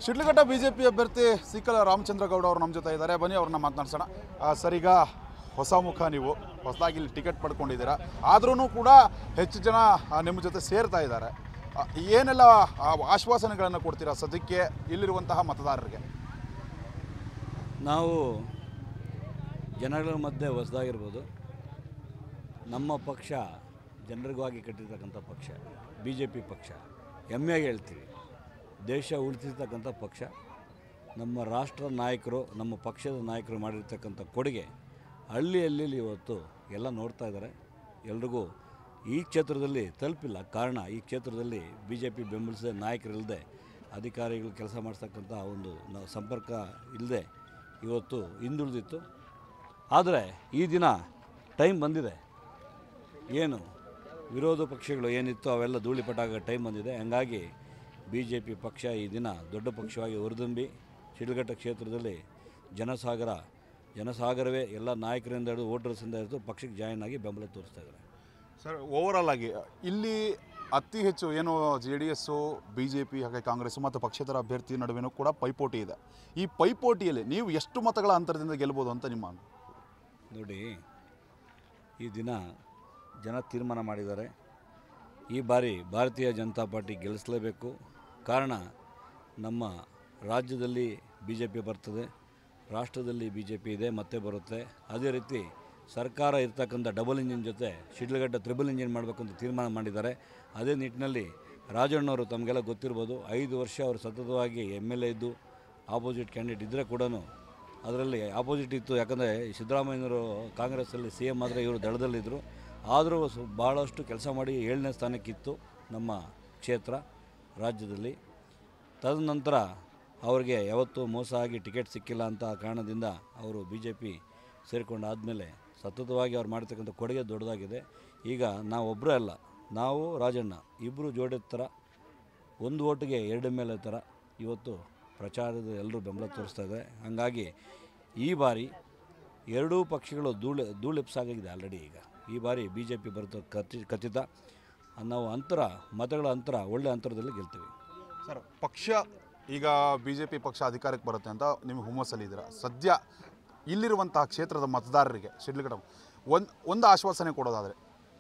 Sidlaghatta BJP ಅಭ್ಯರ್ಥಿ ಸಿಕ್ಕಲ ರಾಮಚಂದ್ರ ಗೌಡ ಅವರು ನಮ್ಮ ಜೊತೆ ಇದ್ದಾರೆ ಬನ್ನಿ ಅವ್ರನ್ನ ಮಾತನಾಡ್ಸೋಣ ಆ, ಸರ್ ಈಗ ಹೊಸ ಮುಖ ನೀವು ಹೊಸದಾಗಿ ಇಲ್ಲಿ ಟಿಕೆಟ್ ಪಡ್ಕೊಂಡಿದ್ದೀರಾ ಆದ್ರೂ ಕೂಡ ಹೆಚ್ಚು ಜನ ಆ, ನಿಮ್ಮ ಜೊತೆ ಸೇರ್ತಾ ಇದ್ದಾರೆ ಆ, ಏನೆಲ್ಲ ಆ, ಆಶ್ವಾಸನೆಗಳನ್ನು ಕೊಡ್ತೀರಾ ಸದ್ಯಕ್ಕೆ ಇಲ್ಲಿರುವಂತಹ ಮತದಾರರಿಗೆ ನಾವು ಜನಗಳ ಮಧ್ಯೆ ಹೊಸದಾಗಿರ್ಬೋದು ನಮ್ಮ ಪಕ್ಷ ಜನರಿಗಾಗಿ ಕಟ್ಟಿರ್ತಕ್ಕಂಥ ಪಕ್ಷ ಬಿ ಜೆ ಪಿ ಪಕ್ಷ ಹೆಮ್ಮೆಯಾಗಿ ಹೇಳ್ತೀವಿ ದೇಶ ಉಳಿಸಿರ್ತಕ್ಕಂಥ ಪಕ್ಷ ನಮ್ಮ ರಾಷ್ಟ್ರ ನಾಯಕರು ನಮ್ಮ ಪಕ್ಷದ ನಾಯಕರು ಮಾಡಿರ್ತಕ್ಕಂಥ ಕೊಡುಗೆ ಹಳ್ಳಿ ಹಳ್ಳಿಲಿ ಇವತ್ತು ಎಲ್ಲ ನೋಡ್ತಾ ಇದ್ದಾರೆ ಎಲ್ರಿಗೂ ಈ ಕ್ಷೇತ್ರದಲ್ಲಿ ತಲುಪಿಲ್ಲ ಕಾರಣ ಈ ಕ್ಷೇತ್ರದಲ್ಲಿ ಬಿ ಜೆ ಪಿ ಬೆಂಬಲಿಸಿದ ನಾಯಕರಿಲ್ಲದೆ ಅಧಿಕಾರಿಗಳು ಕೆಲಸ ಮಾಡಿಸ್ತಕ್ಕಂಥ ಒಂದು ನ- ಸಂಪರ್ಕ ಇಲ್ಲದೆ ಇವತ್ತು ಹಿಂದುಳಿದಿತ್ತು ಆದರೆ ಈ ದಿನ ಟೈಮ್ ಬಂದಿದೆ ಏನು ವಿರೋಧ ಪಕ್ಷಗಳು ಏನಿತ್ತು ಅವೆಲ್ಲ ಧೂಳಿಪಟಾಗ ಟೈಮ್ ಬಂದಿದೆ ಹಂಗಾಗಿ ಬಿ ಜೆ ಪಿ ಪಕ್ಷ ಈ ದಿನ ದೊಡ್ಡ ಪಕ್ಷವಾಗಿ ಹೊರದುಂಬಿ ಶಿಡ್ಲಘಟ್ಟ ಕ್ಷೇತ್ರದಲ್ಲಿ ಜನಸಾಗರ ಜನಸಾಗರವೇ ಎಲ್ಲ ನಾಯಕರಿಂದ ಹಿಡಿದು ವೋಟರ್ಸಿಂದ ಹಿಡಿದು ಪಕ್ಷಕ್ಕೆ ಜಾಯಿನ್ ಆಗಿ ಬೆಂಬಲ ತೋರಿಸ್ತಾ ಇದ್ದಾರೆ ಸರ್ ಓವರಾಲ್ ಆಗಿ ಇಲ್ಲಿ ಅತಿ ಹೆಚ್ಚು ಏನು J D S B J P ಹಾಗೆ ಕಾಂಗ್ರೆಸ್ ಮತ್ತು ಪಕ್ಷೇತರ ಅಭ್ಯರ್ಥಿ ನಡುವೆನೂ ಕೂಡ ಪೈಪೋಟಿ ಇದೆ ಈ ಪೈಪೋಟಿಯಲ್ಲಿ ನೀವು ಎಷ್ಟು ಮತಗಳ ಅಂತರದಿಂದ ಗೆಲ್ಬೋದು ಅಂತ ನಿಮ್ಮ ನೋಡಿ ಈ ದಿನ ಜನ ತೀರ್ಮಾನ ಮಾಡಿದ್ದಾರೆ ಈ ಬಾರಿ ಭಾರತೀಯ ಜನತಾ ಪಾರ್ಟಿ ಗೆಲ್ಲಿಸಲೇಬೇಕು ಕಾರಣ ನಮ್ಮ ರಾಜ್ಯದಲ್ಲಿ ಬಿ ಜೆ ಪಿ ಬರ್ತದೆ ರಾಷ್ಟ್ರದಲ್ಲಿ ಬಿ ಜೆ ಪಿ ಇದೆ ಮತ್ತೆ ಬರುತ್ತೆ ಅದೇ ರೀತಿ ಸರ್ಕಾರ ಇರ್ತಕ್ಕಂಥ ಡಬಲ್ ಇಂಜಿನ್ ಜೊತೆ ಶಿಡ್ಲಘಟ್ಟ ತ್ರಿಬಲ್ ಇಂಜಿನ್ ಮಾಡಬೇಕಂತ ತೀರ್ಮಾನ ಮಾಡಿದ್ದಾರೆ ಅದೇ ನಿಟ್ಟಿನಲ್ಲಿ ರಾಜಣ್ಣವರು ತಮಗೆಲ್ಲ ಗೊತ್ತಿರ್ಬೋದು ಐದು ವರ್ಷ ಅವರು ಸತತವಾಗಿ ಎಮ್ ಎಲ್ ಎ ಇದ್ದು ಆಪೋಸಿಟ್ ಕ್ಯಾಂಡಿಡೇಟ್ ಇದ್ದರೆ ಕೂಡ ಅದರಲ್ಲಿ ಆಪೋಸಿಟ್ ಇತ್ತು ಯಾಕಂದರೆ ಸಿದ್ದರಾಮಯ್ಯನವರು ಕಾಂಗ್ರೆಸ್ಸಲ್ಲಿ ಸಿ ಎಮ್ ಆದರೆ ಇವರು ದಳದಲ್ಲಿದ್ದರು ಆದರೂ ಸು ಭಾಳಷ್ಟು ಕೆಲಸ ಮಾಡಿ ಏಳನೇ ಸ್ಥಾನಕ್ಕಿತ್ತು ನಮ್ಮ ಕ್ಷೇತ್ರ ರಾಜ್ಯದಲ್ಲಿ ತದನಂತರ ಅವರಿಗೆ ಯಾವತ್ತೂ ಮೋಸ ಆಗಿ ಟಿಕೆಟ್ ಸಿಕ್ಕಿಲ್ಲ ಅಂತ ಕಾರಣದಿಂದ ಅವರು ಬಿ ಜೆ ಪಿ ಸೇರಿಕೊಂಡಾದಮೇಲೆ ಸತತವಾಗಿ ಅವ್ರು ಮಾಡ್ತಕ್ಕಂಥ ಕೊಡುಗೆ ದೊಡ್ಡದಾಗಿದೆ ಈಗ ನಾವು ಒಬ್ಬರೇ ಅಲ್ಲ ನಾವು ರಾಜಣ್ಣ ಇಬ್ಬರು ಜೋಡಿ ಥರ ಒಂದು ಓಟಿಗೆ ಎರಡು ಮೇಲೆ ಥರ ಇವತ್ತು ಪ್ರಚಾರದ ಎಲ್ಲರೂ ಬೆಂಬಲ ತೋರಿಸ್ತಾ ಇದೆ ಹಾಗಾಗಿ ಈ ಬಾರಿ ಎರಡೂ ಪಕ್ಷಗಳು ಧೂಳು ಧೂಳಿಪ್ಸಾಗಿದೆ ಆಲ್ರೆಡಿ ಈಗ ಈ ಬಾರಿ ಬಿ ಜೆ ಪಿ ಬರುತ್ತೆ ಖಚಿ ಖಚಿತ ನಾವು ಅಂತರ ಮತಗಳ ಅಂತರ ಒಳ್ಳೆ ಅಂತರದಲ್ಲಿ ಗೆಲ್ತೀವಿ ಸರ್ ಪಕ್ಷ ಈಗ ಬಿ ಜೆ ಪಿ ಪಕ್ಷ ಅಧಿಕಾರಕ್ಕೆ ಬರುತ್ತೆ ಅಂತ ನೀವು ಹುಮ್ಮಸ್ಸಲ್ಲಿದ್ದೀರಾ ಸದ್ಯ ಇಲ್ಲಿರುವಂತಹ ಕ್ಷೇತ್ರದ ಮತದಾರರಿಗೆ ಶಿಡ್ಲಘಟ್ಟ ಒಂದು ಒಂದು ಆಶ್ವಾಸನೆ ಕೊಡೋದಾದರೆ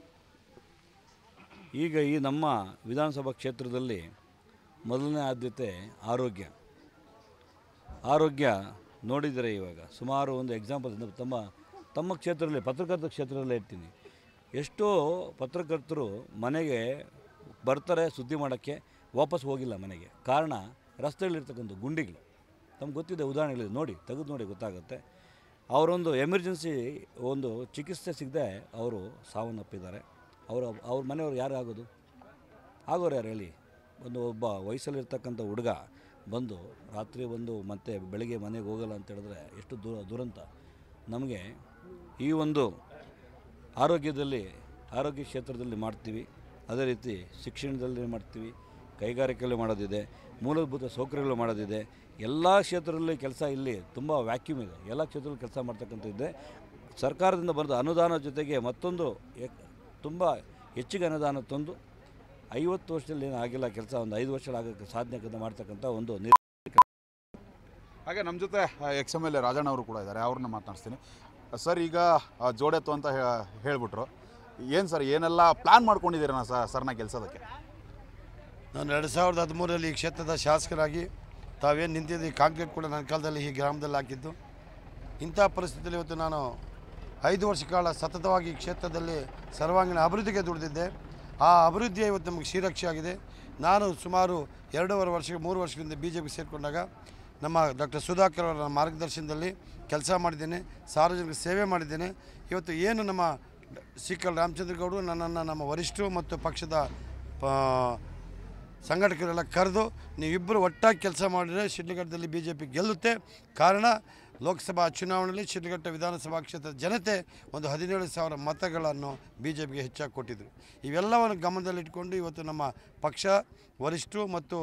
ಈಗ ಈ ನಮ್ಮ ವಿಧಾನಸಭಾ ಕ್ಷೇತ್ರದಲ್ಲಿ ಮೊದಲನೇ ಆದ್ಯತೆ ಆರೋಗ್ಯ ಆರೋಗ್ಯ ನೋಡಿದರೆ ಇವಾಗ ಸುಮಾರು ಒಂದು ಎಕ್ಸಾಂಪಲ್ ತಮ್ಮ ತಮ್ಮ ಕ್ಷೇತ್ರದಲ್ಲಿ ಪತ್ರಕರ್ತ ಕ್ಷೇತ್ರದಲ್ಲೇ ಇರ್ತೀನಿ ಎಷ್ಟೋ ಪತ್ರಕರ್ತರು ಮನೆಗೆ ಬರ್ತಾರೆ ಸುದ್ದಿ ಮಾಡೋಕ್ಕೆ ವಾಪಸ್ ಹೋಗಿಲ್ಲ ಮನೆಗೆ ಕಾರಣ ರಸ್ತೆಗಳಿರ್ತಕ್ಕಂಥ ಗುಂಡಿಗಳು ತಮ್ಗೆ ಗೊತ್ತಿದೆ ಉದಾಹರಣೆಗಳಿದೆ ನೋಡಿ ತೆಗೆದು ನೋಡಿ ಗೊತ್ತಾಗುತ್ತೆ ಅವರೊಂದು ಎಮರ್ಜೆನ್ಸಿ ಒಂದು ಚಿಕಿತ್ಸೆ ಸಿಗದೆ ಅವರು ಸಾವನ್ನಪ್ಪಿದ್ದಾರೆ ಅವರು ಅವ್ರ ಮನೆಯವ್ರು ಯಾರು ಆಗೋದು ಆಗೋರು ಯಾರು ಹೇಳಿ ಒಂದು ಒಬ್ಬ ವಯಸ್ಸಲ್ಲಿರ್ತಕ್ಕಂಥ ಹುಡುಗ ಬಂದು ರಾತ್ರಿ ಬಂದು ಮತ್ತೆ ಬೆಳಗ್ಗೆ ಮನೆಗೆ ಹೋಗಲ್ಲ ಅಂತ ಹೇಳಿದ್ರೆ ಎಷ್ಟು ದೂರ ದುರಂತ ನಮಗೆ ಈ ಒಂದು ಆರೋಗ್ಯದಲ್ಲಿ ಆರೋಗ್ಯ ಕ್ಷೇತ್ರದಲ್ಲಿ ಮಾಡ್ತೀವಿ ಅದೇ ರೀತಿ ಶಿಕ್ಷಣದಲ್ಲಿ ಮಾಡ್ತೀವಿ ಕೈಗಾರಿಕೆಯಲ್ಲಿ ಮಾಡೋದಿದೆ ಮೂಲಭೂತ ಸೌಕರ್ಯಗಳು ಮಾಡೋದಿದೆ ಎಲ್ಲ ಕ್ಷೇತ್ರದಲ್ಲಿ ಕೆಲಸ ಇಲ್ಲಿ ತುಂಬ ವ್ಯಾಕ್ಯೂಮ್ ಇದೆ ಎಲ್ಲ ಕ್ಷೇತ್ರದಲ್ಲಿ ಕೆಲಸ ಮಾಡ್ತಕ್ಕಂಥದ್ದೆ ಸರ್ಕಾರದಿಂದ ಬಂದ ಅನುದಾನ ಜೊತೆಗೆ ಮತ್ತೊಂದು ಎಕ್- ತುಂಬ ಹೆಚ್ಚಿಗೆ ಅನುದಾನ ತಂದು ಐವತ್ತು ವರ್ಷದಲ್ಲಿ ಏನು ಆಗಿಲ್ಲ ಕೆಲಸ ಒಂದು ಐದು ವರ್ಷ ಆಗೋಕ್ಕೆ ಸಾಧನೆ ಮಾಡ್ತಕ್ಕಂಥ ಒಂದು ನಿರ್ ಹಾಗೆ ನಮ್ಮ ಜೊತೆ ex M L A Rajanna ಅವರು ಕೂಡ ಇದ್ದಾರೆ ಅವ್ರನ್ನ ಮಾತನಾಡಿಸ್ತೀನಿ ಸರ್ ಈಗ ಆ, ಜೋಡೆತ್ತು ಅಂತ ಹೇ- ಹೇಳ್ಬಿಟ್ರು ಏನು ಸರ್ ಏನೆಲ್ಲ ಪ್ಲ್ಯಾನ್ ಮಾಡ್ಕೊಂಡಿದ್ದೀರಾ ಸರ್ ಸರ್ನ ಗೆಲ್ಸೋದಕ್ಕೆ ನಾನು ಎರಡು ಸಾವಿರದ ಹದಿಮೂರರಲ್ಲಿ ಈ ಕ್ಷೇತ್ರದ ಶಾಸಕರಾಗಿ ತಾವೇನು ನಿಂತಿದ್ದು ಈ ಕಾಂಕ್ರೀಟ್ ಕೂಡ ನನ್ನ ಕಾಲದಲ್ಲಿ ಈ ಗ್ರಾಮದಲ್ಲಿ ಹಾಕಿದ್ದು ಇಂಥ ಪರಿಸ್ಥಿತಿಯಲ್ಲಿ ಇವತ್ತು ನಾನು ಐದು ವರ್ಷ ಕಾಲ ಸತತವಾಗಿ ಈ ಕ್ಷೇತ್ರದಲ್ಲಿ ಸರ್ವಾಂಗೀಣ ಅಭಿವೃದ್ಧಿಗೆ ದುಡಿದಿದ್ದೆ ಆ ಅಭಿವೃದ್ಧಿಯ ಇವತ್ತು ನಮಗೆ ಶ್ರೀರಕ್ಷೆ ಆಗಿದೆ ನಾನು ಸುಮಾರು ಎರಡೂವರೆ ವರ್ಷ ಮೂರು ವರ್ಷದಿಂದ ಬಿ ಜೆ ಪಿ ಸೇರಿಕೊಂಡಾಗ ನಮ್ಮ ಡಾಕ್ಟರ್ ಸುಧಾಕರ್ ಅವರ ಮಾರ್ಗದರ್ಶನದಲ್ಲಿ ಕೆಲಸ ಮಾಡಿದ್ದೇನೆ ಸಾರ್ವಜನಿಕ ಸೇವೆ ಮಾಡಿದ್ದೇನೆ ಇವತ್ತು ಏನು ನಮ್ಮ ಸಿಕ್ಕಲ್ ರಾಮಚಂದ್ರ ಗೌಡರು ನನ್ನನ್ನು ನಮ್ಮ ವರಿಷ್ಠರು ಮತ್ತು ಪಕ್ಷದ ಪ ಸಂಘಟಕರೆಲ್ಲ ಕರೆದು ನೀವಿಬ್ಬರು ಒಟ್ಟಾಗಿ ಕೆಲಸ ಮಾಡಿದರೆ ಶಿಡ್ಲಘಟ್ಟದಲ್ಲಿ ಬಿ ಜೆ ಪಿ ಗೆಲ್ಲುತ್ತೆ ಕಾರಣ ಲೋಕಸಭಾ ಚುನಾವಣೆಯಲ್ಲಿ ಶಿಡ್ಲಘಟ್ಟ ವಿಧಾನಸಭಾ ಕ್ಷೇತ್ರದ ಜನತೆ ಒಂದು ಹದಿನೇಳು ಸಾವಿರ ಮತಗಳನ್ನು ಬಿ ಜೆ ಪಿಗೆ ಹೆಚ್ಚಾಗಿ ಕೊಟ್ಟಿದ್ದರು ಇವೆಲ್ಲವನ್ನು ಗಮನದಲ್ಲಿಟ್ಕೊಂಡು ಇವತ್ತು ನಮ್ಮ ಪಕ್ಷ ವರಿಷ್ಠರು ಮತ್ತು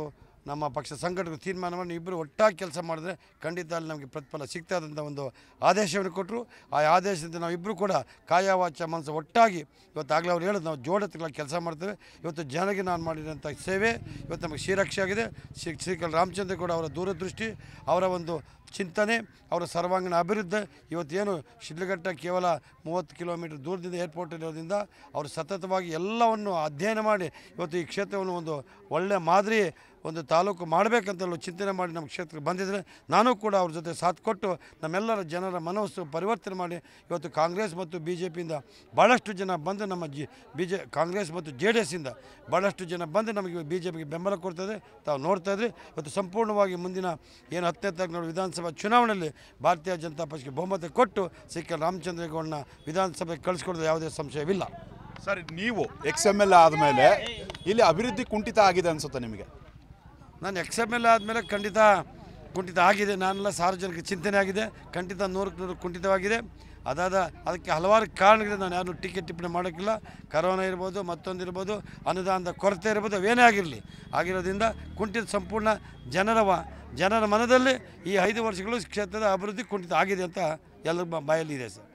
ನಮ್ಮ ಪಕ್ಷ ಸಂಘಟಕರು ತೀರ್ಮಾನ ಮಾಡಿ ಇಬ್ಬರು ಒಟ್ಟಾಗಿ ಕೆಲಸ ಮಾಡಿದ್ರೆ ಖಂಡಿತ ಅಲ್ಲಿ ನಮಗೆ ಪ್ರತಿಫಲ ಸಿಗ್ತದಂಥ ಒಂದು ಆದೇಶವನ್ನು ಕೊಟ್ಟರು ಆ ಆದೇಶದಿಂದ ನಾವಿಬ್ಬರು ಕೂಡ ಕಾಯ ವಾಚ ಮನಸ್ಸು ಒಟ್ಟಾಗಿ ಇವತ್ತು ಆಗಲೇ ಅವ್ರು ಹೇಳೋದು ನಾವು ಜೋಡತ್ಗಳ ಕೆಲಸ ಮಾಡ್ತೇವೆ ಇವತ್ತು ಜನರಿಗೆ ನಾನು ಮಾಡಿರೋಂಥ ಸೇವೆ ಇವತ್ತು ನಮಗೆ ಶ್ರೀರಕ್ಷೆ ಆಗಿದೆ ಶ್ರೀ ಶ್ರೀಕಲ್ ರಾಮಚಂದ್ರ ಕೂಡ ಅವರ ದೂರದೃಷ್ಟಿ ಅವರ ಒಂದು ಚಿಂತನೆ ಅವರ ಸರ್ವಾಂಗೀಣ ಅಭಿವೃದ್ಧಿ ಇವತ್ತೇನು ಶಿಡ್ಲಘಟ್ಟ ಕೇವಲ ಮೂವತ್ತು ಕಿಲೋಮೀಟರ್ ದೂರದಿಂದ ಏರ್ಪೋರ್ಟ್ ಇರೋದ್ರಿಂದ ಅವರು ಸತತವಾಗಿ ಎಲ್ಲವನ್ನು ಅಧ್ಯಯನ ಮಾಡಿ ಇವತ್ತು ಈ ಕ್ಷೇತ್ರವನ್ನು ಒಂದು ಒಳ್ಳೆಯ ಮಾದರಿ ಒಂದು ತಾಲೂಕು ಮಾಡಬೇಕಂತಲೂ ಚಿಂತನೆ ಮಾಡಿ ನಮ್ಮ ಕ್ಷೇತ್ರಕ್ಕೆ ಬಂದಿದ್ದರೆ ನಾನು ಕೂಡ ಅವ್ರ ಜೊತೆ ಸಾಥ್ ಕೊಟ್ಟು ನಮ್ಮೆಲ್ಲರ ಜನರ ಮನಸ್ಸು ಪರಿವರ್ತನೆ ಮಾಡಿ ಇವತ್ತು ಕಾಂಗ್ರೆಸ್ ಮತ್ತು ಬಿ ಜೆ ಪಿಯಿಂದ ಭಾಳಷ್ಟು ಜನ ಬಂದು ನಮ್ಮ ಜಿ ಬಿ ಜೆ ಕಾಂಗ್ರೆಸ್ ಮತ್ತು ಜೆ ಡಿ ಎಸ್ಸಿಂದ ಭಾಳಷ್ಟು ಜನ ಬಂದು ನಮಗೆ ಬಿ ಜೆ ಪಿಗೆ ಬೆಂಬಲ ಕೊಡ್ತದೆ ತಾವು ನೋಡ್ತಾ ಇದ್ರಿ ಇವತ್ತು ಸಂಪೂರ್ಣವಾಗಿ ಮುಂದಿನ ಏನು ಹತ್ತನೇ ತಾರೀಕು ವಿಧಾನಸಭಾ ಚುನಾವಣೆಯಲ್ಲಿ ಭಾರತೀಯ ಜನತಾ ಪಕ್ಷಕ್ಕೆ ಬಹುಮತ ಕೊಟ್ಟು ಸಿಕ್ಕ ರಾಮಚಂದ್ರೇಗೌಡನ ವಿಧಾನಸಭೆಗೆ ಕಳಿಸ್ಕೊಡೋದು ಯಾವುದೇ ಸಂಶಯವಿಲ್ಲ ಸರ್ ನೀವು ಎಕ್ಸ್ ಎಮ್ ಎಲ್ ಆದಮೇಲೆ ಇಲ್ಲಿ ಅಭಿವೃದ್ಧಿ ಕುಂಠಿತ ಆಗಿದೆ ಅನ್ಸುತ್ತೆ ನಿಮಗೆ ನಾನು ಎಕ್ಸ್ ಎಮ್ ಎಲ್ ಆದಮೇಲೆ ಖಂಡಿತ ಕುಂಠಿತ ಆಗಿದೆ ನಾನೆಲ್ಲ ಸಾರ್ವಜನಿಕ ಚಿಂತನೆ ಆಗಿದೆ ಖಂಡಿತ ನೂರಕ್ಕೆ ನೂರು ಕುಂಠಿತವಾಗಿದೆ ಅದಾದ ಅದಕ್ಕೆ ಹಲವಾರು ಕಾರಣಗಳಿದೆ ನಾನು ಯಾರು ಟೀಕೆ ಟಿಪ್ಪಣಿ ಮಾಡೋಕ್ಕಿಲ್ಲ ಕರೋನಾ ಇರ್ಬೋದು ಮತ್ತೊಂದು ಇರ್ಬೋದು ಅನುದಾನದ ಕೊರತೆ ಇರ್ಬೋದು ಅವೇನೇ ಆಗಿರಲಿ ಆಗಿರೋದ್ರಿಂದ ಕುಂಠಿತ ಸಂಪೂರ್ಣ ಜನರ ವ ಜನರ ಮನದಲ್ಲಿ ಈ ಐದು ವರ್ಷಗಳು ಕ್ಷೇತ್ರದ ಅಭಿವೃದ್ಧಿ ಕುಂಠಿತ ಆಗಿದೆ ಅಂತ ಎಲ್ಲರ ಬ- ಬಾಯಲ್ಲಿ ಇದೆ ಸರ್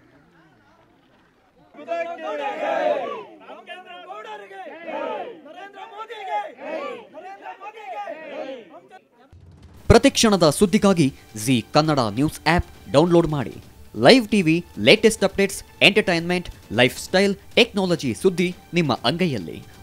ರಾಮಚಂದ್ರ ಗೌಡರಿಗೆ ನರೇಂದ್ರ ಮೋದಿಗೆ ನರೇಂದ್ರ ಮೋದಿಗೆ ಪ್ರತಿಕ್ಷಣದ ಸುದ್ದಿಗಾಗಿ Zee Kannada news app download ಮಾಡಿ live TV latest updates entertainment lifestyle technology ಸುದ್ದಿ ನಿಮ್ಮ ಅಂಗೈಯಲ್ಲಿ